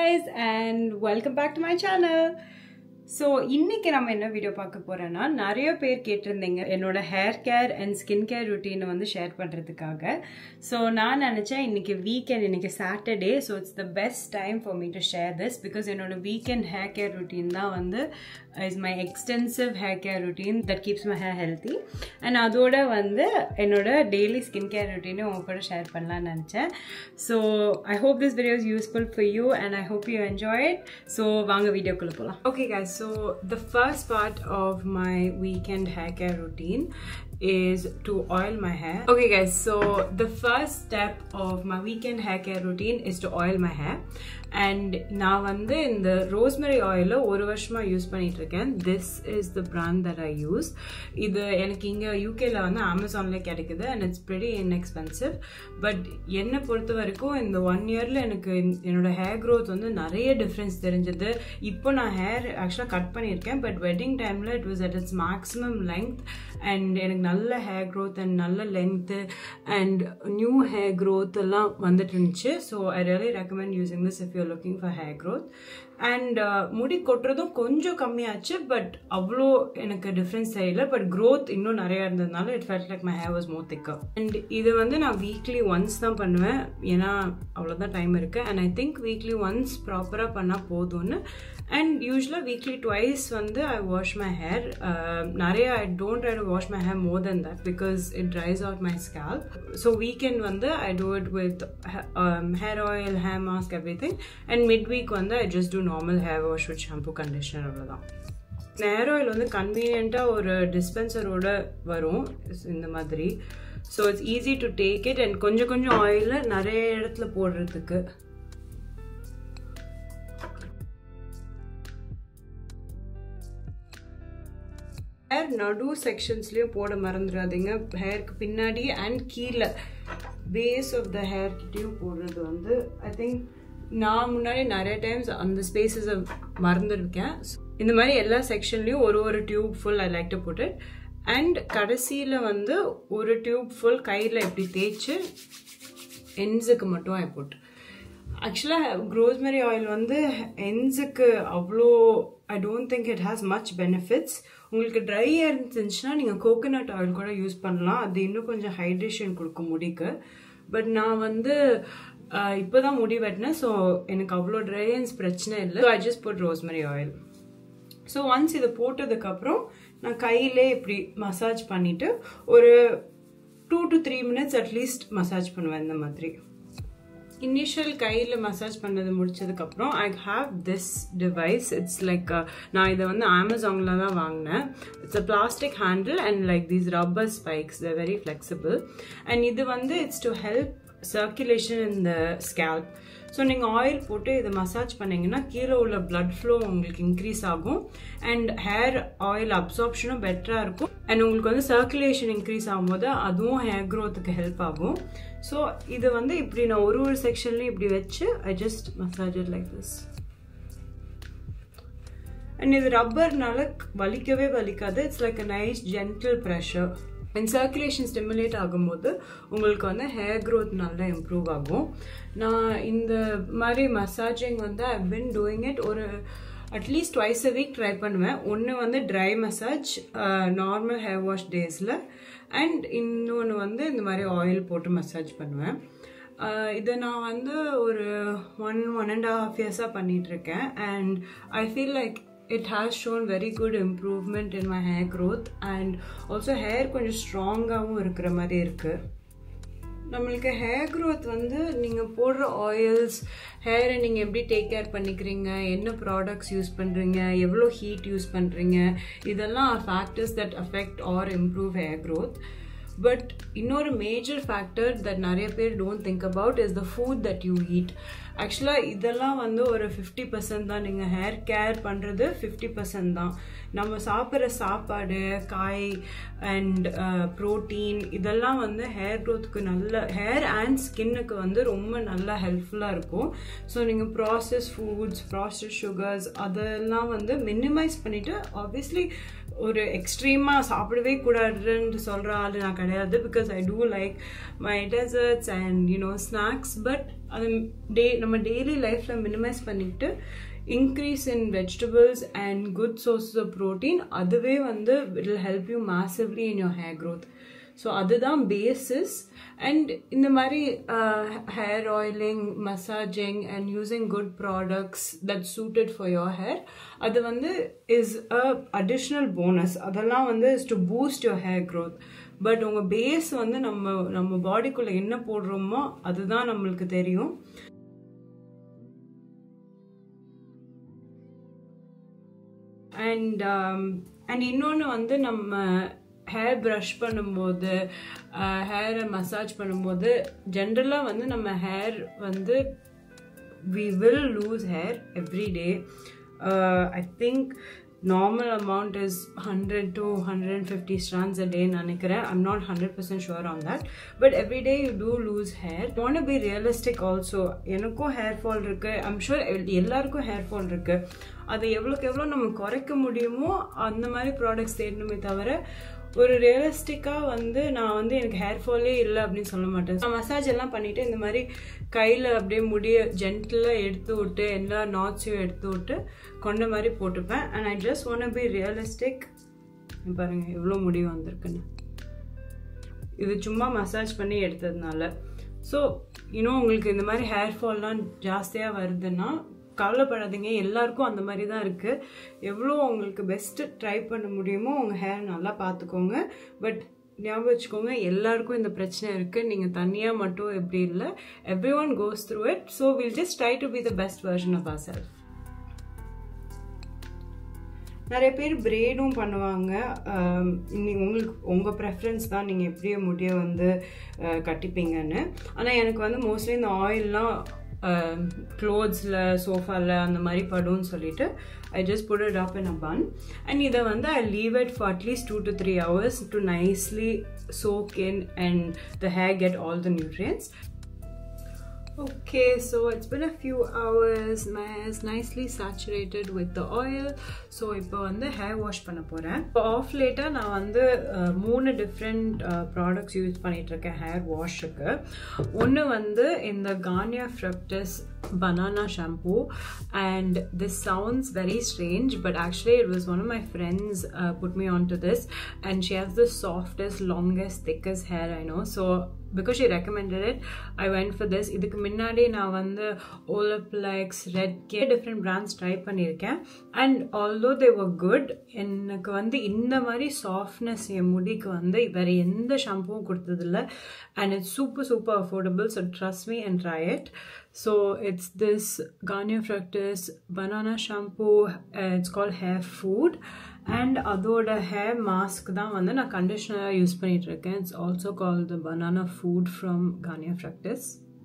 guys and welcome back to my channel so இன்னைக்கு நம்ம என்ன வீடியோ பார்க்க போறோம்னா நிறைய பேர் கேட்டிருந்தீங்க என்னோட hair care and skin care ருட்டீனை வந்து ஷேர் பண்ணுறதுக்காக ஸோ நான் நினச்சேன் இன்னைக்கு வீக்கெண்ட் இன்னைக்கு Saturday so it's the best time for me to share this because என்னோட வீக்கெண்ட் ஹேர் கேர் ருட்டீன் தான் வந்து is my extensive hair care routine that keeps my hair healthy and அதோட வந்து என்னோட டெய்லி ஸ்கின் கேர் ருட்டீனும் உங்க கூட share பண்ணலாம்னு நினச்சேன் so I hope this video is useful for you and I hope you enjoy it so வாங்க வீடியோக்குள்ளே போகலாம் okay guys so the first part of my weekend hair care routine is to oil my hair okay guys so the first step of my weekend hair care routine is to oil my hair and நான் வந்து இந்த rosemary ஆயிலை ஒரு வருஷமா use பண்ணிட்டு இருக்கேன் this is the brand that I use இது எனக்கு இங்கே யூகேல வந்து அமேசான்ல கிடைக்குது and it's very inexpensive but என்னை பொறுத்த வரைக்கும் இந்த ஒன் இயர்ல எனக்கு என்னோட ஹேர் க்ரோத் வந்து நிறைய டிஃப்ரென்ஸ் தெரிஞ்சது இப்போ நான் ஹேர் ஆக்சுவலாக கட் பண்ணியிருக்கேன் பட் வெட்டிங் டைமில் it was at its maximum length and எனக்கு நல்ல ஹேர் க்ரோத் அண்ட் நல்ல length and new hair growth எல்லாம் வந்துட்டு இருந்துச்சு so I really recommend using this if you're looking for hair growth and முடி கொட்டுறதும் கொஞ்சம் கம்மியாச்சு பட் அவ்வளோ எனக்கு டிஃப்ரென்ஸ் தெரியல பட் க்ரோத் இன்னும் நிறையா இருந்ததுனால it felt like my hair was more thicker and இது வந்து நான் வீக்லி ஒன்ஸ் தான் பண்ணுவேன் ஏன்னா அவ்வளோதான் டைம் இருக்குது and I think weekly once ப்ராப்பராக பண்ணால் போதும்னு அண்ட் யூஸ்வலாக வீக்லி ட்வைஸ் வந்து ஐ வாஷ் மை ஹேர் நிறைய I don't try to wash my hair more than that because it dries out my scalp so weekend வந்து I do it with hair oil hair mask everything and mid week வந்து I just do normal hair wash with shampoo conditioner அவ்வளோதான் hair oil வந்து கன்வீனியண்ட்டாக ஒரு டிஸ்பென்சரோட வரும் இந்த மாதிரி so it's easy to take it and கொஞ்சம் கொஞ்சம் ஆயிலில் நிறைய இடத்துல போடுறதுக்கு ஹேர் நடு செக்ஷன்ஸ்லேயும் போட மறந்துடாதீங்க ஹேருக்கு பின்னாடி அண்ட் கீழே பேஸ் ஆஃப் த ஹேர் கிட்டேயும் போடுறது வந்து ஐ திங்க் நான் முன்னாடி நிறைய டைம்ஸ் அந்த ஸ்பேசஸை மறந்துருக்கேன் இந்த மாதிரி எல்லா செக்ஷன்லேயும் ஒரு ஒரு tube full I like to put it and கடைசியில் வந்து ஒரு டியூப் ஃபுல் கையில் இப்படி தேய்ச்சி என்ஸுக்கு மட்டும் ஐ புட் ஆக்சுவலாக க்ரோஸ்மெரி ஆயில் வந்து என்ஸுக்கு அவ்வளோ I don't think it has much benefits உங்களுக்கு ட்ரை இருந்துச்சுன்னா நீங்கள் கோகோனட் ஆயில் கூட யூஸ் பண்ணலாம் அது இன்னும் கொஞ்சம் ஹைட்ரேஷன் கொடுக்கும் முடிக்கு பட் நான் வந்து இப்போ தான் முடி வெட்டினேன் ஸோ எனக்கு அவ்வளோ ட்ரையன்ஸ் பிரச்சனை இல்லை I just boat rosemary oil so once இதை போட்டதுக்கப்புறம் நான் கையிலே இப்படி மசாஜ் பண்ணிவிட்டு ஒரு two to three minutes at least massage பண்ணுவேன் இந்த மாதிரி இனிஷியல் கையில் மசாஜ் பண்ணது முடிச்சதுக்கப்புறம் I have this device it's like நான் இதை வந்து அமேசானில் தான் வாங்கினேன் it's a plastic handle and like these rubber spikes the very flexible and இது வந்து it's to help circulation in the scalp so நீங்கள் ஆயில் போட்டு இதை மசாஜ் பண்ணிங்கன்னா கீழே உள்ள பிளட் ஃப்ளோ உங்களுக்கு இன்க்ரீஸ் ஆகும் அண்ட் ஹேர் ஆயில் அப்சார்ப்ஷனும் பெட்டராக இருக்கும் அண்ட் உங்களுக்கு வந்து சர்க்குலேஷன் இன்க்ரீஸ் ஆகும்போது அதுவும் ஹேர் க்ரோத்துக்கு ஹெல்ப் ஆகும் ஸோ இது வந்து இப்படி நான் ஒரு ஒரு செக்ஷன்லையும் இப்படி வச்சு I just massage it like this and இது ரப்பர்னால வலிக்கவே வலிக்காது it's like a nice gentle pressure and circulation stimulate ஆகும்போது உங்களுக்கு வந்து ஹேர் க்ரோத் நல்லா இம்ப்ரூவ் ஆகும் நான் இந்த மாதிரி மசாஜிங் வந்து ஐ பின் டூயிங் இட் ஒரு at least twice a week try பண்ணுவேன் ஒன்று வந்து dry massage normal hair wash டேஸில் அண்ட் இன்னொன்று வந்து இந்த மாதிரி ஆயில் போட்டு மசாஜ் பண்ணுவேன் இதை நான் வந்து ஒரு ஒன் ஒன் அண்ட் ஹாஃப் இயர்ஸாக பண்ணிகிட்ருக்கேன் and I feel like it has shown very good improvement in my hair growth and also hair கொஞ்சம் ஸ்ட்ராங்காகவும் இருக்கிற மாதிரி இருக்குது நம்மளுக்கு ஹேர் க்ரோத் வந்து நீங்கள் போடுற ஆயில்ஸ் ஹேரை நீங்கள் எப்படி டேக் கேர் பண்ணிக்கிறீங்க என்ன ப்ராடக்ட்ஸ் யூஸ் பண்ணுறீங்க எவ்வளோ ஹீட் யூஸ் பண்ணுறீங்க இதெல்லாம் factors that affect or improve hair growth but இன்னொரு மேஜர் ஃபேக்டர் தட் நிறைய பேர் don't think about is the food that you eat ஆக்சுவலாக இதெல்லாம் வந்து ஒரு ஃபிஃப்டி பர்சன்ட் தான் நீங்கள் ஹேர் கேர் பண்ணுறது ஃபிஃப்டி பர்சன்ட் தான் நம்ம சாப்பிட்ற சாப்பாடு காய் அண்ட் ப்ரோட்டீன் இதெல்லாம் வந்து ஹேர் க்ரோத்துக்கு நல்ல ஹேர் அண்ட் ஸ்கின்னுக்கு வந்து ரொம்ப நல்லா ஹெல்ப்ஃபுல்லாக இருக்கும் ஸோ நீங்கள் ப்ராசஸ் ஃபுட்ஸ் ப்ராசஸ் சுகர்ஸ் அதெல்லாம் வந்து மினிமைஸ் பண்ணிவிட்டு ஆப்வியஸ்லி ஒரு எக்ஸ்ட்ரீமாக சாப்பிடவே கூடாதுன்னு சொல்கிற ஆள் நான் கிடையாது கிடையாது because I do like my desserts and you know snacks but அது டே நம்ம டெய்லி லைஃப்பில் மினிமைஸ் பண்ணிட்டு increase in vegetables and good sources of protein அதுவே வந்து will help you massively in your hair growth so அதுதான் பேசிஸ் அண்ட் இந்த மாதிரி hair oiling massaging and using good products that suited for your hair அது வந்து is a additional bonus அதெல்லாம் வந்து is to boost your hair growth but உங்கள் base வந்து நம்ம நம்ம பாடிக்குள்ளே என்ன போடுறோமோ அதுதான் நம்மளுக்கு தெரியும் அண்ட் அண்ட் இன்னொன்று வந்து நம்ம ஹேர் ப்ரஷ் பண்ணும்போது ஹேரை மசாஜ் பண்ணும்போது ஜென்ரலாக வந்து நம்ம ஹேர் வந்து we will lose hair every day I think normal amount is hundred to hundred and fifty strands a day நினைக்கிறேன் I'm not hundred percent sure on that but every day you do lose hair want be realistic also எனக்கும் hair fall இருக்கு I'm sure எல்லாருக்கும் hair fall இருக்கு அதை எவ்வளோக்கு எவ்வளோ நம்ம குறைக்க முடியுமோ அந்த மாதிரி ப்ராடக்ட்ஸ் தேடணுமே தவிர ஒரு ரியலிஸ்டிக்காக வந்து நான் வந்து எனக்கு ஹேர் ஃபாலே இல்லை அப்படின்னு சொல்ல மாட்டேன் நான் மசாஜ் எல்லாம் பண்ணிவிட்டு இந்த மாதிரி கையில் அப்படியே முடிய ஜென்டிலாக எடுத்து விட்டு எல்லா நாட்ஸையும் எடுத்து விட்டு கொண்ட மாதிரி போட்டுப்பேன் and I just want be realistic பாருங்கள் எவ்வளோ முடி வந்திருக்குன்னு இது சும்மா மசாஜ் பண்ணி எடுத்ததுனால ஸோ இன்னும் உங்களுக்கு இந்த மாதிரி ஹேர் ஃபால்லாம் ஜாஸ்தியாக வருதுன்னா கவலைப்படாதீங்க எல்லாருக்கும் அந்த மாதிரி தான் இருக்குது எவ்வளோ உங்களுக்கு பெஸ்ட்டு ட்ரை பண்ண முடியுமோ உங்கள் ஹேர் நல்லா பார்த்துக்கோங்க பட் ஞாபகம் வச்சுக்கோங்க எல்லாருக்கும் இந்த பிரச்சனை இருக்குது நீங்கள் தனியாக மட்டும் எப்படி இல்லை every one goes through it so will just try to be the best version of our self நிறைய பேர் பிரேடும் பண்ணுவாங்க உங்களுக்கு உங்கள் ப்ரெஃபரன்ஸ் தான் நீங்கள் எப்படியோ முடிய வந்து கட்டிப்பீங்கன்னு ஆனால் எனக்கு வந்து மோஸ்ட்லி இந்த ஆயில்லாம் க்ளோத்ஸில் சோஃபாவில் அந்த மாதிரி படும்னு சொல்லிட்டு I just put it up in a bun and இதை வந்து I leave it for at least two to three hours to nicely soak in and the hair get all the nutrients Okay, so it's been a few hours. My hair is nicely saturated with the oil. So இப்போ வந்து hair wash பண்ண போகிறேன் இப்போ of லேட்டாக நான் வந்து மூணு different products use பண்ணிகிட்ருக்கேன் ஹேர் வாஷுக்கு ஒன்று வந்து இந்த Garnier Fructis banana shampoo and this sounds very strange but actually it was one of my friends uh, put me onto this and she has the softest longest thickest hair i know so because she recommended it i went for this இதுக்கு முன்னாடி நான் வந்து Olaplex Redken different brands try பண்ணியிருக்கேன் and although they were good எனக்கு வந்து இந்த மாதிரி softness என் முடிக்கு வந்து வேறு எந்த ஷாம்புவும் கொடுத்ததில்ல and it's super super affordable so trust me and try it So it's this Garnier Fructis banana shampoo. Uh, it's called Hair Food. And அதோட ஹேர் மாஸ்க் தான் வந்து நான் கண்டிஷ்னராக யூஸ் பண்ணிட்டு இருக்கேன் it's also call the banana food from Garnier Fructis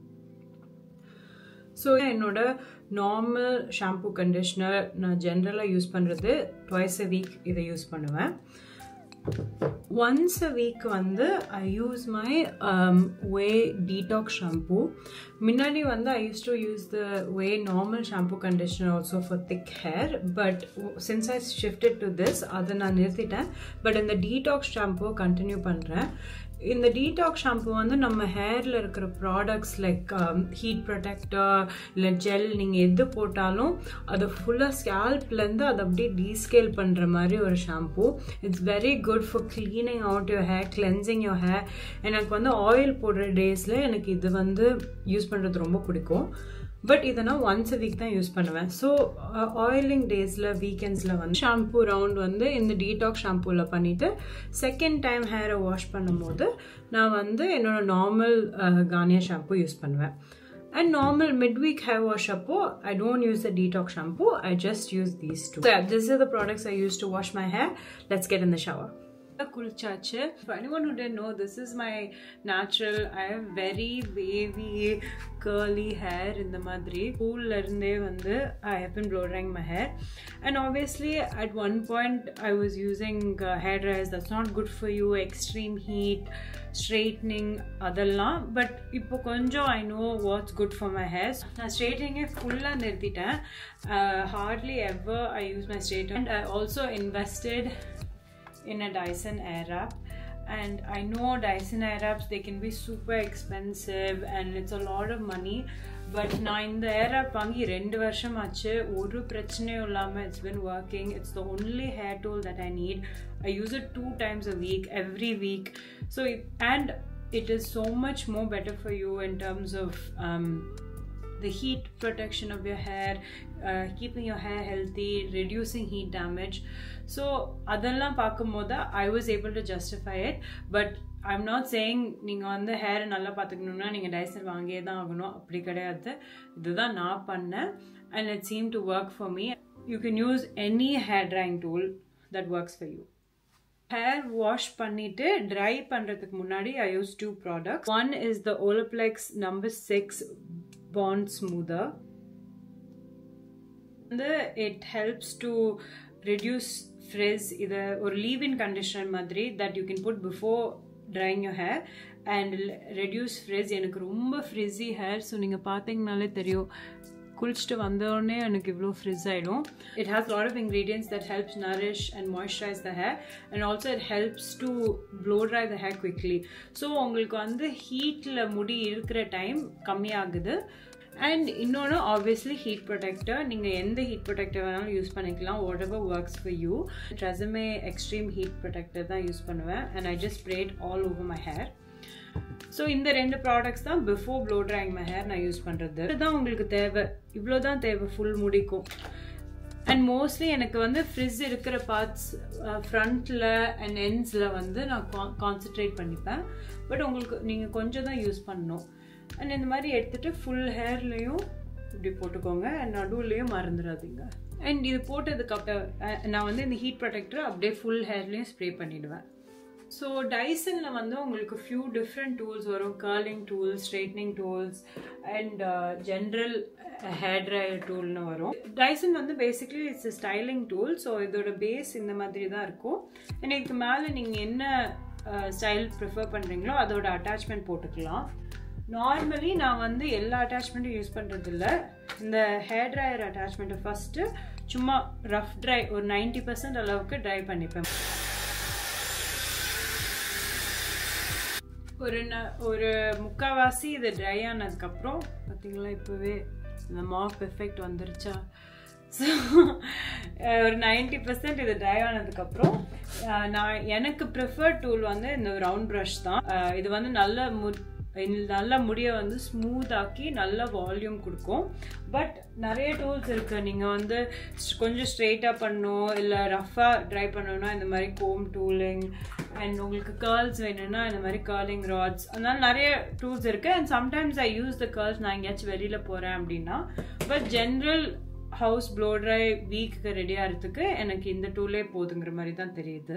so என்னோட normal shampoo conditioner நான் ஜென்ரலாக யூஸ் பண்ணுறது ட்வைஸ் அ வீக் இதை யூஸ் பண்ணுவேன் ஒன்ஸ் அ வீக் வந்து I use my way detox shampoo முன்னாடி வந்து I use to use the way normal shampoo conditioner also for thick hair but since I shifted to this அதை நான் நிறுத்திட்டேன் but இந்த டீடாக் shampoo continue பண்ணுறேன் இந்த டீடாக் shampoo வந்து நம்ம ஹேரில் இருக்கிற ப்ராடக்ட்ஸ் லைக் ஹீட் ப்ரொடெக்டர் இல்லை ஜெல் நீங்கள் எது போட்டாலும் அதை ஃபுல்லாக ஸ்கேல்ப்லேருந்து அதை அப்படியே டீஸ்கேல் பண்ணுற மாதிரி ஒரு shampoo it's very good for cleaning out your hair cleansing your hair எனக்கு வந்து ஆயில் போடுற டேஸில் எனக்கு இது வந்து யூஸ் பண்ணுறது ரொம்ப பிடிக்கும் பட் இதை நான் ஒன்ஸ் அ வீக் தான் யூஸ் பண்ணுவேன் ஸோ ஆயிலிங் டேஸில் வீக்கெண்ட்ஸில் வந்து ஷாம்பூ ரவுண்ட் வந்து இந்த டீடாக் ஷாம்பூவில் பண்ணிவிட்டு செகண்ட் டைம் ஹேரை வாஷ் பண்ணும்போது நான் வந்து என்னோட நார்மல் கானியா ஷாம்பூ யூஸ் பண்ணுவேன் And normal midweek hair wash appo, I don't use the detox shampoo. I just use these two. So yeah, these are the products I use to wash my hair. Let's get in the shower. குளிச்சாச்சு for anyone who didn't know this is my natural i have very wavy curly hair இந்த மாதிரி ஸ்கூல்ல இருந்தே வந்து i have been blow drying my hair and obviously at one point i was using uh, hair dryers that's not good for you extreme heat straightening அதெல்லாம் but இப்போ கொஞ்சம் I know what's good for my hairs நான் ஸ்ட்ரெயிட்டிங்கே ஃபுல்லாக நிறுத்திட்டேன் hardly ever I use my straight and I also invested in a Dyson Airwrap and I know Dyson Airwraps they can be super expensive and it's a lot of money பட் நான் இந்த ஏர்ஆப் வாங்கி ரெண்டு வருஷம் ஆச்சு ஒரு பிரச்சனையும் இல்லாமல் it's been working it's the only hair tool that I need I use it two times a week every week so and it is so much more better for you in terms of um, the heat protection of your hair, uh, keeping your hair healthy, reducing heat damage. So, அதெல்லாம் பார்க்கும்போது I was able to justify it but I'm not saying நீங்கள் வந்து ஹேரை நல்லா பார்த்துக்கணுன்னா நீங்கள் Taisor வாங்கியே தான் ஆகணும் அப்படி கிடையாது இதுதான் நான் பண்ணேன் and it seem to work for me you can use any hair drying tool that works for you hair wash பண்ணிட்டு ட்ரை பண்ணுறதுக்கு முன்னாடி I use two products one is the Olaplex number six bond smoother வந்து it helps to reduce frizz இது ஒரு leave in conditioner மாதிரி that you can put before drying your hair and reduce frizz எனக்கு ரொம்ப frizzy hair so நீங்கள் பார்த்தீங்கனாலே தெரியும் குளிச்சுட்டு வந்தோடனே எனக்கு இவ்வளோ ஃப்ரிஸ் ஆகிடும் it has lot of ingredients that helps nourish and moisturise the hair and also it helps to blow dry the hair quickly so உங்களுக்கு வந்து ஹீட்டில் முடி இருக்கிற டைம் கம்மியாகுது அண்ட் இன்னொன்று ஆப்வியஸ்லி ஹீட் ப்ரொடெக்டர் நீங்கள் எந்த ஹீட் ப்ரொடெக்டர் வேணாலும் யூஸ் பண்ணிக்கலாம் whatever works for you Tresemme extreme heat protector தான் யூஸ் பண்ணுவேன் and I just sprayed all over my hair so இந்த ரெண்டு ப்ராடக்ட்ஸ் தான் before blow drying my hair நான் யூஸ் பண்ணுறது இதுதான் உங்களுக்கு தேவை இவ்வளோ தான் தேவை ஃபுல் முடிக்கும் அண்ட் மோஸ்ட்லி எனக்கு வந்து ஃப்ரிட்ஜ் இருக்கிற பார்ட்ஸ் ஃப்ரண்ட்டில் அண்ட் எண்ட்ஸில் வந்து நான் கான்சன்ட்ரேட் பண்ணிப்பேன் பட் உங்களுக்கு நீங்கள் கொஞ்சம் தான் யூஸ் பண்ணணும் அண்ட் இந்த மாதிரி எடுத்துகிட்டு ஃபுல் ஹேர்லேயும் இப்படி போட்டுக்கோங்க அண்ட் நடுவுலையும் மறந்துடாதீங்க அண்ட் இது போட்டதுக்கப்புறம் நான் வந்து இந்த ஹீட் ப்ரொடெக்டர் அப்படியே ஃபுல் ஹேர்லேயும் ஸ்ப்ரே பண்ணிவிடுவேன் ஸோ டைசனில் வந்து உங்களுக்கு ஃபியூ டிஃப்ரெண்ட் டூல்ஸ் வரும் curling tools straightening tools and general hair dryer டூல்னு வரும் டைசன் வந்து basically it's styling tool so இதோட பேஸ் இந்த மாதிரி தான் இருக்கும் அண்ட் இதுக்கு மேலே நீங்கள் என்ன ஸ்டைல் ப்ரிஃபர் பண்ணுறீங்களோ அதோட அட்டாச்மெண்ட் போட்டுக்கலாம் நார்மலி நான் வந்து எல்லா அட்டாச்மெண்ட்டும் யூஸ் பண்ணுறது இல்லை இந்த ஹேர் ட்ரையர் அட்டாச்மெண்ட்டை ஃபஸ்ட்டு சும்மா ரஃப் ட்ரை ஒரு நைன்டி பர்சன்ட் அளவுக்கு ட்ரை பண்ணிப்பேன் ஒரு ந ஒரு முக்கால்வாசி இது ட்ரை ஆனதுக்கப்புறம் பார்த்தீங்களா இப்போவே இந்த மாப் எஃபெக்ட் வந்துருச்சா ஸோ ஒரு நைன்டி பர்சன்ட் இது ட்ரை ஆனதுக்கப்புறம் நான் எனக்கு ப்ரிஃபர்ட் டூல் வந்து இந்த ரவுண்ட் ப்ரஷ் தான் இது வந்து நல்ல மு நல்ல முடியை வந்து ஸ்மூத் ஆக்கி நல்ல வால்யூம் கொடுக்கும் பட் நிறைய டூல்ஸ் இருக்குது நீங்கள் வந்து கொஞ்சம் ஸ்ட்ரெயிட்டாக பண்ணணும் இல்லை ரஃபாக ட்ரை பண்ணணும்னா இந்த மாதிரி கோம் டூலிங் அண்ட் உங்களுக்கு கேர்ள்ஸ் வேணும்னா இந்த மாதிரி கேர்லிங் ராட்ஸ் அதனால நிறைய டூல்ஸ் இருக்குது and sometimes I use the curls நான் எங்கேயாச்சும் வெளியில் போகிறேன் அப்படின்னா but general house blow dry வீக்கு ரெடி ஆகிறதுக்கு எனக்கு இந்த டூலே போதுங்கிற மாதிரி தான் தெரியுது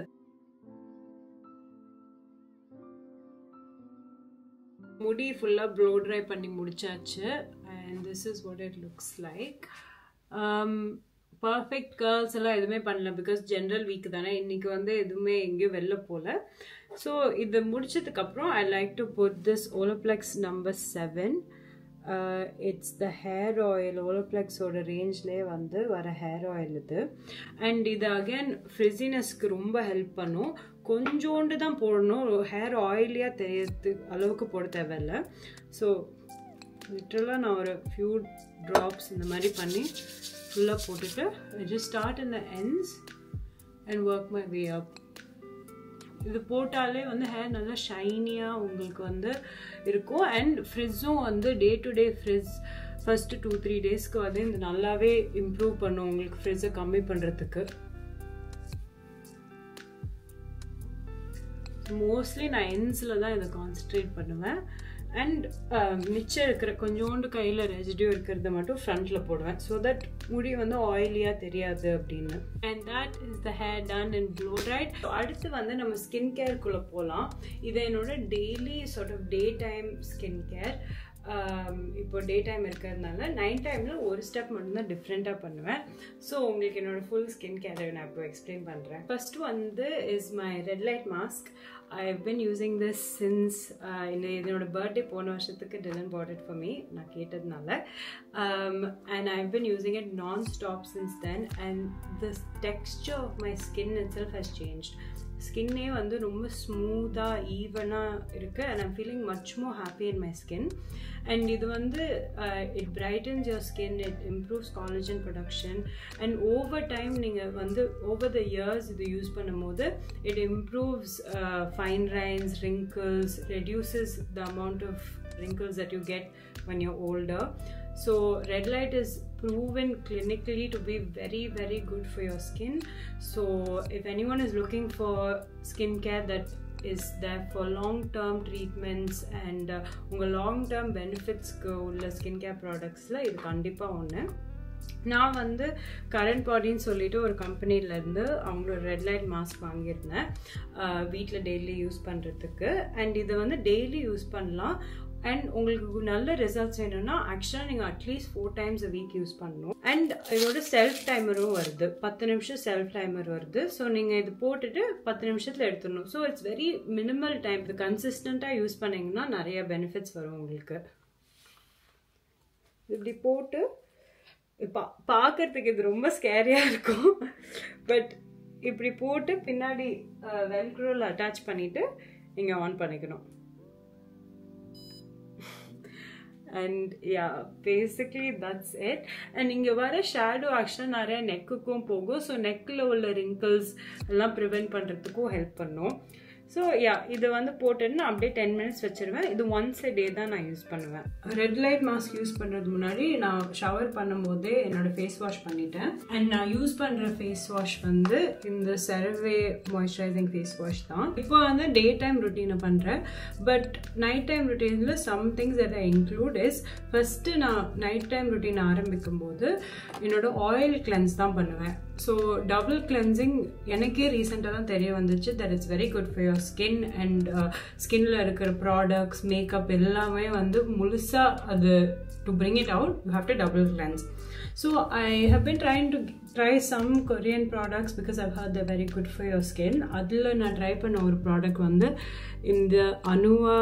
முடி ஃபுல்லாக ப்ளோ ட்ரை பண்ணி முடிச்சாச்சு and this is what it looks like perfect girls எல்லாம் எதுவுமே பண்ணல பிகாஸ் ஜென்ரல் வீக் தானே இன்றைக்கி வந்து எதுவுமே எங்கேயும் வெளில போகல ஸோ இது முடிச்சதுக்கப்புறம் I like to put this Olaplex number seven it's the hair oil ஓலோப்ளெக்ஸோட ரேஞ்ச்லேயே வந்து வர ஹேர் ஆயில் இது அண்ட் இது அகேன் ஃப்ரிசினஸ்க்கு ரொம்ப ஹெல்ப் பண்ணும் கொஞ்சோண்டு தான் போடணும் ஹேர் ஆயிலியாக தெரியறது அளவுக்கு போட தேவையில்ல ஸோ லிட்ரலாக நான் ஒரு ஃபியூ ட்ராப்ஸ் இந்த மாதிரி பண்ணி ஃபுல்லாக போட்டுட்டு ஜஸ்ட் ஸ்டார்ட் இந்த ends and work my way up இது போட்டாலே வந்து ஹேர் நல்லா ஷைனியாக உங்களுக்கு வந்து இருக்கும் அண்ட் ஃப்ரிட்ஸும் வந்து day to day frizz first two three டேஸ்க்கு வந்து இது நல்லாவே இம்ப்ரூவ் பண்ணும் உங்களுக்கு ஃப்ரிட்ஸை கம்மி பண்ணுறதுக்கு மோஸ்ட்லி நான் என்ஸில் தான் இதை கான்சன்ட்ரேட் பண்ணுவேன் அண்ட் மிச்சம் இருக்கிற கொஞ்சோண்டு கையில் ரெசிடியூ இருக்கிறத மட்டும் ஃப்ரண்ட்டில் போடுவேன் ஸோ தட் முடி வந்து ஆயிலியாக தெரியாது அப்படின்னு and that is the hair done and blow right அடுத்து வந்து நம்ம ஸ்கின் கேருக்குள்ளே போகலாம் இது என்னோட daily sort of day time skin care இப்போ டே டைம் இருக்கிறதுனால நைட் டைமில் ஒரு ஸ்டெப் மட்டும்தான் டிஃப்ரெண்ட்டாக பண்ணுவேன் ஸோ உங்களுக்கு என்னோட ஃபுல் ஸ்கின் கேரை நான் இப்போ எக்ஸ்பிளைன் பண்ணுறேன் ஃபஸ்ட்டு வந்து is my red light mask I have been using this since இந்த இதனோட பர்த்டே போன வருஷத்துக்கு Dylan bought it for me நான் கேட்டதுனால and I have been using it nonstop since then and this texture of my skin itself has change ஸ்கின்னே வந்து ரொம்ப ஸ்மூத்தாக ஈவனாக இருக்குது and I'm feeling much more happy in my skin and இது வந்து it brightens your skin it improves collagen production and over time நீங்கள் வந்து ஓவர் த இயர்ஸ் இது யூஸ் பண்ணும்போது it improves fine lines wrinkles reduces the amount of wrinkles that you get when you're older. So, red light is proven clinically to be very, very good for your skin. So, if anyone is looking for skincare that is there for long term treatments and uh, உங்கள் long term பெனிஃபிட்ஸ்க்கு உள்ள skin care ப்ராடக்ட்ஸில் இது கண்டிப்பாக ஒன்று நான் வந்து current பாடின்னு சொல்லிட்டு ஒரு கம்பெனிலேருந்து அவங்களோட ரெட் லைட் மாஸ்க் வாங்கியிருந்தேன் வீட்டில் டெய்லி யூஸ் பண்ணுறதுக்கு அண்ட் இதை வந்து டெய்லி யூஸ் பண்ணலாம் அண்ட் உங்களுக்கு நல்ல ரிசல்ட்ஸ் வேணும்னா ஆக்சுவலாக நீங்கள் at least four times a week use பண்ணணும் அண்ட் இதோட செல்ஃப் டைமரும் வருது பத்து நிமிஷம் செல்ஃப் டைமர் வருது ஸோ நீங்கள் இது போட்டுட்டு பத்து நிமிஷத்தில் எடுத்துடணும் so it's very minimal time இது கன்சிஸ்டண்ட்டாக யூஸ் பண்ணிங்கன்னா நிறைய பெனிஃபிட்ஸ் வரும் உங்களுக்கு இப்படி போட்டு பா பார்க்கறதுக்கு இது ரொம்ப ஸ்கேரியாக இருக்கும் பட் இப்படி போட்டு பின்னாடி வெல்க்ரோவில் அட்டாச் பண்ணிவிட்டு நீங்கள் ஆன் பண்ணிக்கணும் and yeah basically that's it அண்ட் இங்கே வர ஷேடோ ஆக்சுவலாக நிறைய நெக்குக்கும் போகும் ஸோ நெக்கில் உள்ள ரிங்கிள்ஸ் எல்லாம் ப்ரிவெண்ட் பண்ணுறதுக்கும் ஹெல்ப் பண்ணும் ஸோ யா இது வந்து போட்டுட்டு நான் அப்படியே டென் மினிட்ஸ் வச்சிருவேன் இது ஒன்ஸ் எ டே தான் நான் யூஸ் பண்ணுவேன் ரெட் லைட் மாஸ்க் யூஸ் பண்ணுறது முன்னாடி நான் ஷவர் பண்ணும்போதே என்னோட ஃபேஸ் வாஷ் பண்ணிட்டேன் அண்ட் நான் யூஸ் பண்ணுற ஃபேஸ் வாஷ் வந்து இந்த செரவே மாய்ஸ்சரைசிங் ஃபேஸ் வாஷ் தான் இப்போ வந்து டே டைம் ருட்டீனை பண்ணுறேன் பட் நைட் டைம் ருட்டீனில் சம் திங்ஸ் எதை இன்க்ளூட் இஸ் ஃபஸ்ட்டு நான் நைட் டைம் ருட்டீன் ஆரம்பிக்கும் போது என்னோட ஆயில் கிளென்ஸ் தான் பண்ணுவேன் ஸோ டபுள் கிளென்சிங் எனக்கே ரீசெண்டாக தான் தெரிய வந்துச்சு that it's very good for your skin and ஸ்கின்ல இருக்கிற ப்ராடக்ட்ஸ் மேக்கப் எல்லாமே வந்து முழுசாக அது to bring it out you have to double cleanse so I have been trying to try some Korean products because I've heard the very good for your skin அதில் நான் try பண்ண ஒரு product வந்து இந்த Anua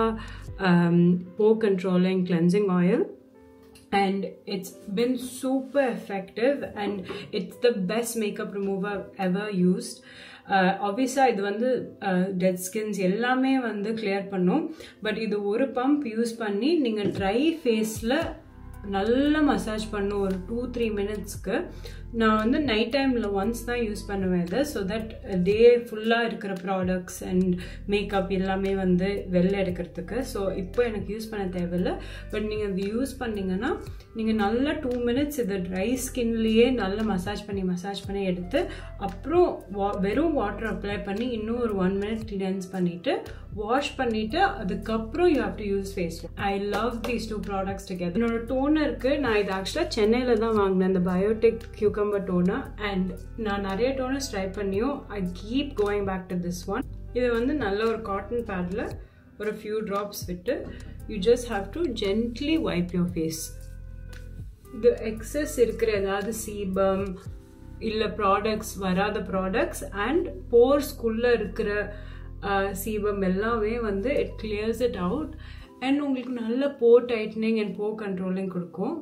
pore controlling cleansing oil and it's been super effective and it's the best makeup remover I've ever used ஆப்வியஸாக இது வந்து dead skins எல்லாமே வந்து கிளியர் பண்ணும் பட் இது ஒரு பம்ப் யூஸ் பண்ணி நீங்கள் ட்ரை ஃபேஸில் நல்லா மசாஜ் பண்ணும் ஒரு டூ த்ரீ மினிட்ஸ்க்கு நான் வந்து நைட் டைமில் ஒன்ஸ் தான் யூஸ் பண்ணுவேன் இதை ஸோ தட் டே ஃபுல்லாக இருக்கிற ப்ராடக்ட்ஸ் அண்ட் மேக்கப் எல்லாமே வந்து வெளில எடுக்கிறதுக்கு ஸோ இப்போ எனக்கு யூஸ் பண்ண தேவையில்லை பட் நீங்கள் இது யூஸ் பண்ணிங்கன்னா நீங்கள் நல்லா டூ மினிட்ஸ் இது ட்ரை ஸ்கின்லேயே நல்லா மசாஜ் பண்ணி மசாஜ் பண்ணி எடுத்து அப்புறம் வா வெறும் வாட்டர் அப்ளை பண்ணி இன்னும் ஒரு ஒன் மினிட் கிளென்ஸ் பண்ணிவிட்டு வாஷ் பண்ணிவிட்டு அதுக்கப்புறம் you have to use face I love these two products together என்னோட டோனருக்கு நான் இது ஆக்சுவலாக சென்னையில் தான் வாங்கினேன் இந்த பயோடெக் கியூகம்பர் டோனர் அண்ட் நான் நிறைய டோனர்ஸ் ட்ரை பண்ணியும் I keep going back to this one இது வந்து நல்ல ஒரு காட்டன் பேடில் ஒரு ஃபியூ ட்ராப்ஸ் விட்டு you just have to gently wipe your face இது எக்ஸஸ் இருக்கிற ஏதாவது சீபம் இல்லை ப்ராடக்ட்ஸ் வராத ப்ராடக்ட்ஸ் அண்ட் போர்ஸ்குள்ளே இருக்கிற சீபம் எல்லாமே வந்து it clears it out and உங்களுக்கு நல்ல pore tightening and pore controlling கொடுக்கும்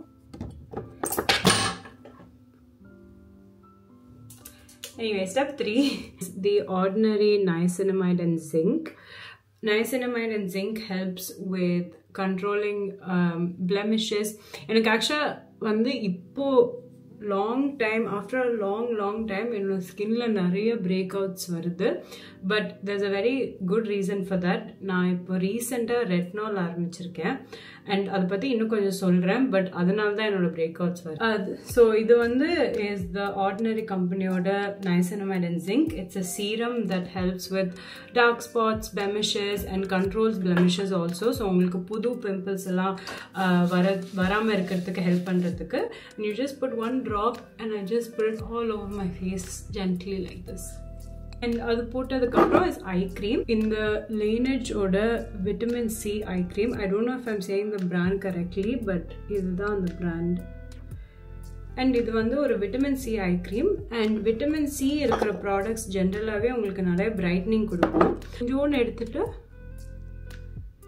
Anyway, step three is the ordinary niacinamide and zinc. Niacinamide and zinc helps with controlling um, blemishes. எனக்கு ஆக்சுவலாக வந்து இப்போ long time after a long long time என்னோட ஸ்கின்ல நிறைய பிரேக் அவுட்ஸ் வருது but there's a very good reason for that நான் இப்போ ரீசெண்டாக ரெட்னால் ஆரம்பிச்சிருக்கேன் அண்ட் அதை பற்றி இன்னும் கொஞ்சம் சொல்கிறேன் பட் அதனால தான் என்னோட பிரேக் அவுட்ஸ் வருது அது ஸோ இது வந்து இஸ் த ஆர்டினரி கம்பெனியோட niacinamide and zinc it's a serum that helps with dark spots blemishes and controls blemishes also so உங்களுக்கு புது பிம்பிள்ஸ் எல்லாம் வர வராமல் இருக்கிறதுக்கு ஹெல்ப் பண்ணுறதுக்கு you just put one drop and I just put it all over my face gently like this and அது போட்டதுக்கப்புறம் is eye cream இந்த லேனேஜோட vitamin C eye cream I don't know if I'm saying the brand correctly but இதுதான் அந்த brand and இது வந்து ஒரு vitamin C eye cream and vitamin C இருக்கிற ப்ராடக்ட்ஸ் ஜென்ரலாகவே உங்களுக்கு நிறைய பிரைட்னிங் கொடுக்கும் கொஞ்சோன்னு எடுத்துட்டு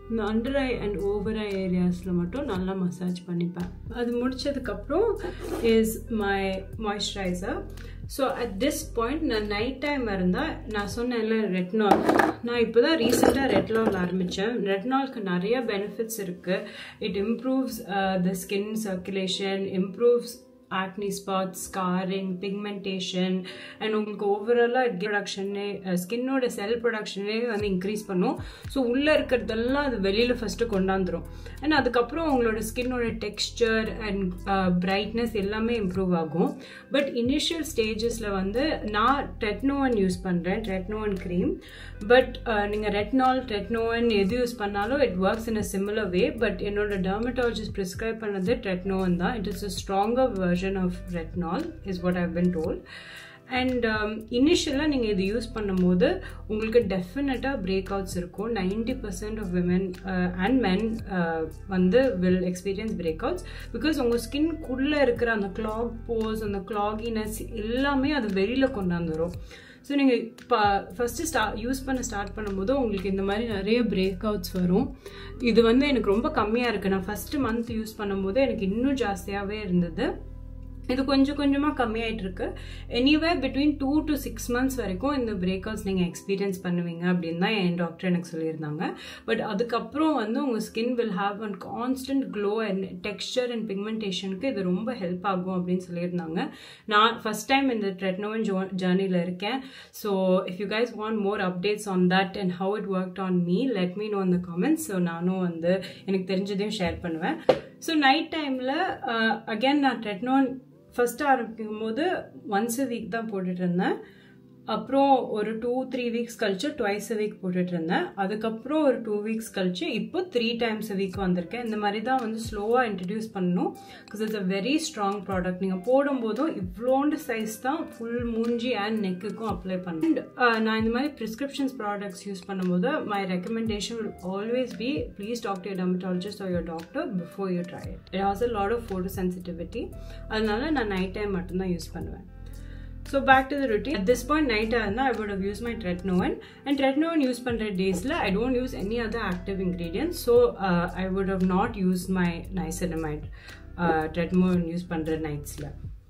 இந்த under eye and over eye ஏரியாஸில் மட்டும் நல்லா மசாஜ் பண்ணிப்பேன் அது முடிச்சதுக்கப்புறம் is my moisturiser so at this point நான் நைட் டைம் இருந்தால் நான் சொன்னேன்ல ரெட்னால் நான் இப்போ தான் ரீசெண்டாக ரெட்னால் ஆரம்பித்தேன் ரெட்னால்க்கு நிறைய பெனிஃபிட்ஸ் இருக்குது it improves the skin circulation improves acne spots scarring pigmentation and உங்களுக்கு ஓவராலாக ப்ரொடக்ஷனே ஸ்கின்னோட செல் ப்ரொடக்ஷனே வந்து இன்க்ரீஸ் பண்ணும் ஸோ உள்ளே இருக்கிறதெல்லாம் அது வெளியில் ஃபஸ்ட்டு கொண்டாந்துரும் அண்ட் அதுக்கப்புறம் உங்களோட ஸ்கின்னோட டெக்ஸ்டர் அண்ட் பிரைட்னஸ் எல்லாமே இம்ப்ரூவ் ஆகும் பட் இனிஷியல் ஸ்டேஜஸில் வந்து நான் டெட்னோவன் யூஸ் பண்ணுறேன் டெட்னோவன் க்ரீம் பட் நீங்கள் ரெட்னால் டெட்னோவன் எது யூஸ் பண்ணாலும் it works in a similar way but என்னோட டெர்மட்டாலஜிஸ்ட் ப்ரிஸ்கிரைப் பண்ணது டெட்னோவன் தான் it is a stronger version of retinol is what I've been told and இனிஷியலாக நீங்கள் இது யூஸ் பண்ணும்போது உங்களுக்கு டெஃபினட்டாக பிரேக் அவுட்ஸ் இருக்கும் ninety percent of women and men வந்து will experience breakouts because உங்கள் ஸ்கின்குள்ளே இருக்கிற அந்த கிளாக் போஸ் அந்த கிளாகினஸ் எல்லாமே அது வெளியில் கொண்டாந்துரும் ஸோ நீங்கள் இப்போ ஃபஸ்ட்டு ஸ்டா யூஸ் பண்ண ஸ்டார்ட் பண்ணும்போது உங்களுக்கு இந்த மாதிரி நிறைய பிரேக் அவுட்ஸ் வரும் இது வந்து எனக்கு ரொம்ப கம்மியாக இருக்குது நான் ஃபஸ்ட்டு மந்த் யூஸ் பண்ணும்போது எனக்கு இன்னும் ஜாஸ்தியாகவே இருந்தது இது கொஞ்சம் கொஞ்சமாக கம்மியாயிட்டு இருக்கு anyway between two to six months வரைக்கும் இந்த பிரேக் அவுட்ஸ் நீங்கள் எக்ஸ்பீரியன்ஸ் பண்ணுவீங்க அப்படின்னு தான் என் டாக்டர் எனக்கு சொல்லியிருந்தாங்க பட் அதுக்கப்புறம் வந்து உங்கள் skin will have an constant glow and texture and பிக்மெண்டேஷனுக்கு இது ரொம்ப ஹெல்ப் ஆகும் அப்படின்னு சொல்லியிருந்தாங்க நான் ஃபஸ்ட் டைம் இந்த ட்ரெட்னோவன் ஜோ ஜேர்னியில் இருக்கேன் so if you guys want more updates on that and how it work on me let me know இந்த காமெண்ட்ஸ் ஸோ நானும் வந்து எனக்கு தெரிஞ்சதையும் ஷேர் பண்ணுவேன் ஸோ நைட் டைமில் அகேன் நான் ட்ரெட்னோன் ஃபஸ்ட்டு ஆரம்பிக்கும் போது ஒன்ஸ் அ வீக் தான் போட்டுட்டு இருந்தேன் அப்புறம் ஒரு டூ த்ரீ வீக்ஸ் கழிச்சு ட்வைஸ் அ வீக் போட்டுட்டு இருந்தேன் அதுக்கப்புறம் ஒரு டூ வீக்ஸ் கழிச்சு இப்போ த்ரீ டைம்ஸ் அ வீக் வந்திருக்கேன் இந்த மாதிரி தான் வந்து ஸ்லோவாக இன்ட்ரடியூஸ் பண்ணணும் because it's a very strong product நீங்கள் போடும்போதும் இவ்வளோண்டு சைஸ் தான் ஃபுல் மூஞ்சி அண்ட் நெக்குக்கும் அப்ளை பண்ணேன் நான் இந்த மாதிரி ப்ரிஸ்கிரிப்ஷன்ஸ் ப்ராடக்ட்ஸ் யூஸ் பண்ணும்போது my recommendation will always be please talk to dermatologist or your doctor before you try it it has a lot of photosensitivity அதனால நான் நைட் டைம் மட்டும்தான் யூஸ் பண்ணுவேன் so back to the routine at this point நைட்டாக இருந்தால் I would have use my tretinoin and tretinoin use பண்ணுற டேஸில் I don't use any other active ingredients so I would have not use my niacinamide tretinoin use பண்ணுற நைட்ஸில்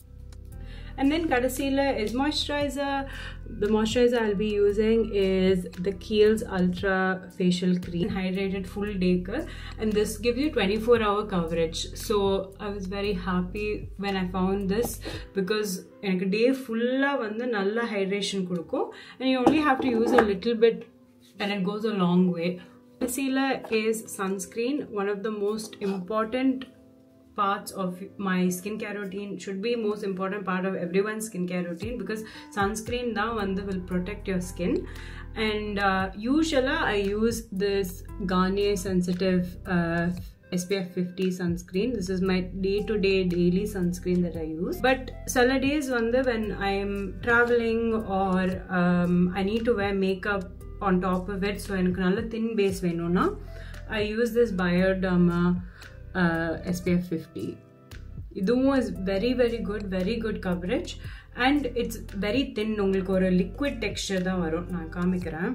and then கடைசியில் is moisturizer the moisturizer I'll be using is the Kiehl's Ultra Facial Cream hydrated full day and this gives you 24 hour coverage so I was very happy when I found this because எனக்கு டே ஃபுல்லாக வந்து நல்ல hydration கொடுக்கும் and you only have to use a little bit and it goes a long way கடைசியில் is sunscreen one of the most important parts of my skincare routine should be most important part of everyone's skincare routine because sunscreen now and will protect your skin and uh, usually I use this Garnier sensitive uh, SPF 50 sunscreen. This is my day to day daily sunscreen that I use. But some days when I'm traveling or um, I need to wear makeup on top of it, so எனக்கு நல்ல thin base வேணும்னா I use this Bioderma uh, SPF 50. இதுவும் is very very good very good coverage and it's very thin உங்களுக்கு ஒரு liquid Dexter தான் வரும் நான் காமிக்கிறேன்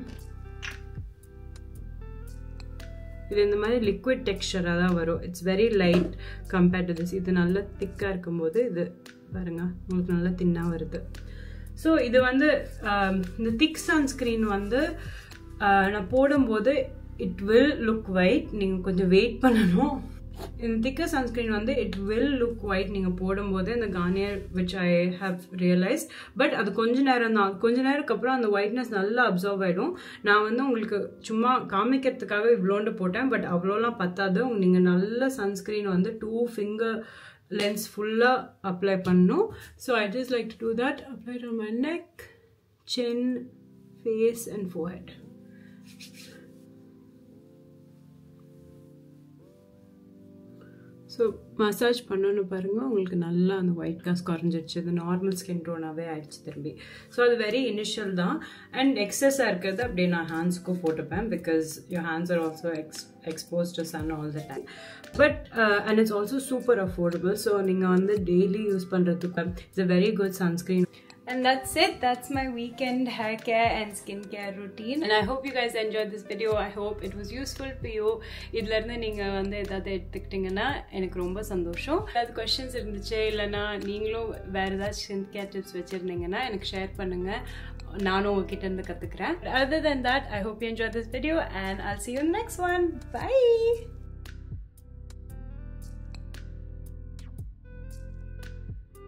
இது இந்த மாதிரி லிக்விட் டெக்ஸ்டராக தான் வரும் it's very light compared to this இது நல்லா திக்காக இருக்கும்போது இது பாருங்க உங்களுக்கு நல்லா தின்னாக வருது ஸோ இது வந்து இந்த திக் சன்ஸ்க்ரீன் வந்து நான் போடும்போது இட் வில் லுக் ஒயிட் நீங்கள் கொஞ்சம் வெயிட் பண்ணணும் இந்த திக்கர் சன்ஸ்கிரீன் வந்து இட் வில் லுக் ஒயிட் நீங்கள் போடும்போது இந்த Garnier which I have realise but அது கொஞ்ச நேரம் தான் கொஞ்ச நேரத்துக்கு அப்புறம் அந்த ஒயிட்னஸ் நல்லா அப்சர்வ் ஆகிடும் நான் வந்து உங்களுக்கு சும்மா காமிக்கிறதுக்காக இவ்வளோண்டு போட்டேன் பட் அவ்வளோலாம் பத்தாது நீங்கள் நல்ல சன்ஸ்க்ரீன் வந்து டூ ஃபிங்கர் லென்ஸ் ஃபுல்லாக அப்ளை பண்ணணும் so I just like to do that apply to my neck chin face and forehead so massage பண்ணணும் பாருங்கள் உங்களுக்கு நல்லா அந்த ஒயிட் காஸ் குறைஞ்சிருச்சு இது நார்மல் ஸ்கின் டோனாகவே ஆயிடுச்சு திரும்பி ஸோ அது வெரி இனிஷியல் தான் அண்ட் எக்ஸஸாக இருக்கிறது அப்படியே நான் ஹேண்ட்ஸ்க்கும் போட்டுப்பேன் because your hands are also ex expose to sun all the time but and it's also super affordable so நீங்கள் வந்து டெய்லி யூஸ் பண்ணுறதுக்கு it's a very good sunscreen And that's it. That's my weekend hair care and skincare routine. And I hope you guys enjoyed this video. I hope it was useful for you. இதுல இருந்து நீங்க வந்து ஏதாவது எடுத்துக்கிட்டீங்கன்னா எனக்கு ரொம்ப சந்தோஷம் ஏதாவது கொஸ்டின்ஸ் இருந்துச்சு இல்லைன்னா நீங்களும் வேற ஏதாச்சும் ஸ்கின் கேர் டிப்ஸ் வச்சிருந்தீங்கன்னா எனக்கு ஷேர் பண்ணுங்க நானும் உங்ககிட்ட இருந்து கத்துக்கிறேன் other than that i hope you enjoyed this video and i'll see you in the next one bye